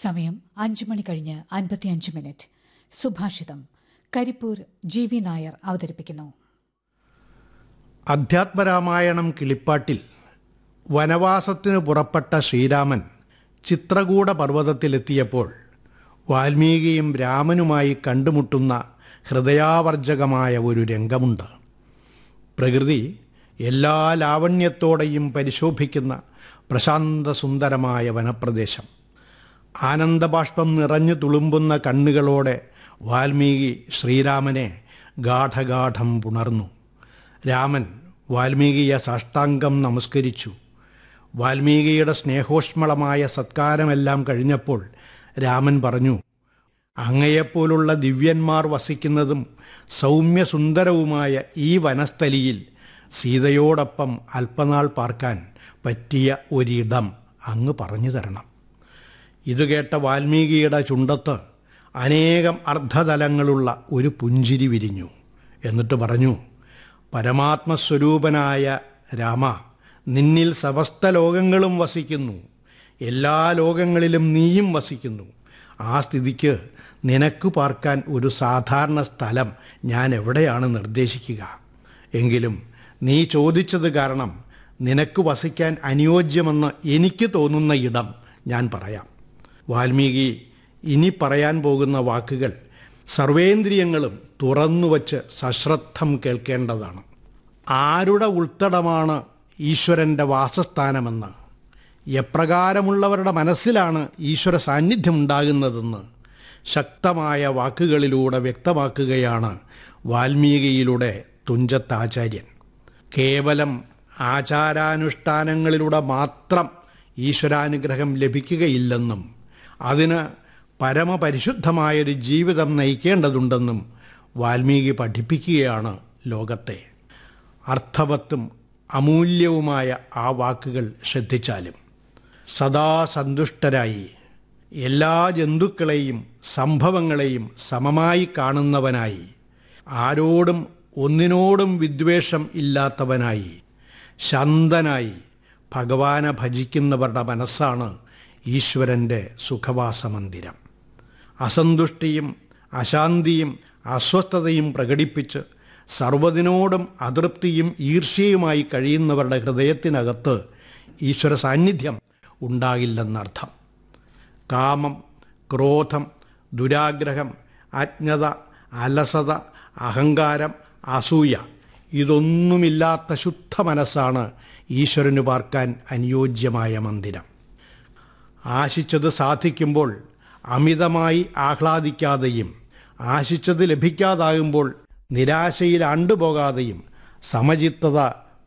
സമയം അഞ്ചു മണി കഴിഞ്ഞ് അൻപത്തിയഞ്ച് മിനിറ്റ് സുഭാഷിതം കരിപ്പൂർ ജി വി നായർ അവതരിപ്പിക്കുന്നു അധ്യാത്മരാമായണം കിളിപ്പാട്ടിൽ വനവാസത്തിനു പുറപ്പെട്ട ശ്രീരാമൻ ചിത്രകൂട പർവ്വതത്തിലെത്തിയപ്പോൾ വാൽമീകിയും രാമനുമായി കണ്ടുമുട്ടുന്ന ഹൃദയാവർജകമായ ഒരു രംഗമുണ്ട് പ്രകൃതി എല്ലാ ലാവണ്യത്തോടെയും പരിശോഭിക്കുന്ന പ്രശാന്തസുന്ദരമായ വനപ്രദേശം ആനന്ദബാഷ്പം നിറഞ്ഞു തുളുമ്പുന്ന കണ്ണുകളോടെ വാൽമീകി ശ്രീരാമനെ ഗാഠഗാഠം പുണർന്നു രാമൻ വാൽമീകിയെ സാഷ്ടാംഗം നമസ്കരിച്ചു വാൽമീകിയുടെ സ്നേഹോഷ്മളമായ സത്കാരമെല്ലാം കഴിഞ്ഞപ്പോൾ രാമൻ പറഞ്ഞു അങ്ങയെപ്പോലുള്ള ദിവ്യന്മാർ വസിക്കുന്നതും സൗമ്യസുന്ദരവുമായ ഈ വനസ്ഥലിയിൽ സീതയോടൊപ്പം അല്പനാൾ പാർക്കാൻ പറ്റിയ ഒരിടം അങ്ങ് പറഞ്ഞു തരണം ഇത് കേട്ട വാൽമീകിയുടെ ചുണ്ടത്ത് അനേകം അർദ്ധതലങ്ങളുള്ള ഒരു പുഞ്ചിരി വിരിഞ്ഞു എന്നിട്ട് പറഞ്ഞു പരമാത്മസ്വരൂപനായ രാമ നിന്നിൽ സമസ്ത ലോകങ്ങളും വസിക്കുന്നു എല്ലാ ലോകങ്ങളിലും നീയും വസിക്കുന്നു ആ സ്ഥിതിക്ക് നിനക്ക് പാർക്കാൻ ഒരു സാധാരണ സ്ഥലം ഞാൻ എവിടെയാണ് നിർദ്ദേശിക്കുക എങ്കിലും നീ ചോദിച്ചത് കാരണം നിനക്ക് വസിക്കാൻ അനുയോജ്യമെന്ന് എനിക്ക് തോന്നുന്ന ഇടം ഞാൻ പറയാം വാൽമീകി ഇനി പറയാൻ പോകുന്ന വാക്കുകൾ സർവേന്ദ്രിയങ്ങളും തുറന്നുവച്ച് സശ്രദ്ധം കേൾക്കേണ്ടതാണ് ആരുടെ ഉൾത്തടമാണ് ഈശ്വരൻ്റെ വാസസ്ഥാനമെന്ന് എപ്രകാരമുള്ളവരുടെ മനസ്സിലാണ് ഈശ്വര സാന്നിധ്യം ഉണ്ടാകുന്നതെന്ന് ശക്തമായ വാക്കുകളിലൂടെ വ്യക്തമാക്കുകയാണ് വാൽമീകിയിലൂടെ തുഞ്ചത്താചാര്യൻ കേവലം ആചാരാനുഷ്ഠാനങ്ങളിലൂടെ മാത്രം ഈശ്വരാനുഗ്രഹം ലഭിക്കുകയില്ലെന്നും അതിന് പരമപരിശുദ്ധമായൊരു ജീവിതം നയിക്കേണ്ടതുണ്ടെന്നും വാൽമീകി പഠിപ്പിക്കുകയാണ് ലോകത്തെ അർത്ഥവത്തും അമൂല്യവുമായ ആ വാക്കുകൾ ശ്രദ്ധിച്ചാലും സദാ സന്തുഷ്ടരായി എല്ലാ ജന്തുക്കളെയും സംഭവങ്ങളെയും സമമായി കാണുന്നവനായി ആരോടും ഒന്നിനോടും വിദ്വേഷം ഇല്ലാത്തവനായി ശാന്തനായി ഭഗവാനെ ഭജിക്കുന്നവരുടെ മനസ്സാണ് ഈശ്വരൻ്റെ സുഖവാസമന്ദിരം അസന്തുഷ്ടിയും അശാന്തിയും അസ്വസ്ഥതയും പ്രകടിപ്പിച്ച് സർവ്വതിനോടും അതൃപ്തിയും ഈർഷ്യയുമായി കഴിയുന്നവരുടെ ഹൃദയത്തിനകത്ത് ഈശ്വര സാന്നിധ്യം ഉണ്ടാകില്ലെന്നർത്ഥം കാമം ക്രോധം ദുരാഗ്രഹം അജ്ഞത അലസത അഹങ്കാരം അസൂയ ഇതൊന്നുമില്ലാത്ത ശുദ്ധ മനസ്സാണ് ഈശ്വരന് പാർക്കാൻ അനുയോജ്യമായ മന്ദിരം ആശിച്ചത് സാധിക്കുമ്പോൾ അമിതമായി ആഹ്ലാദിക്കാതെയും ആശിച്ചത് ലഭിക്കാതാകുമ്പോൾ നിരാശയിൽ ആണ്ടുപോകാതെയും സമചിത്തത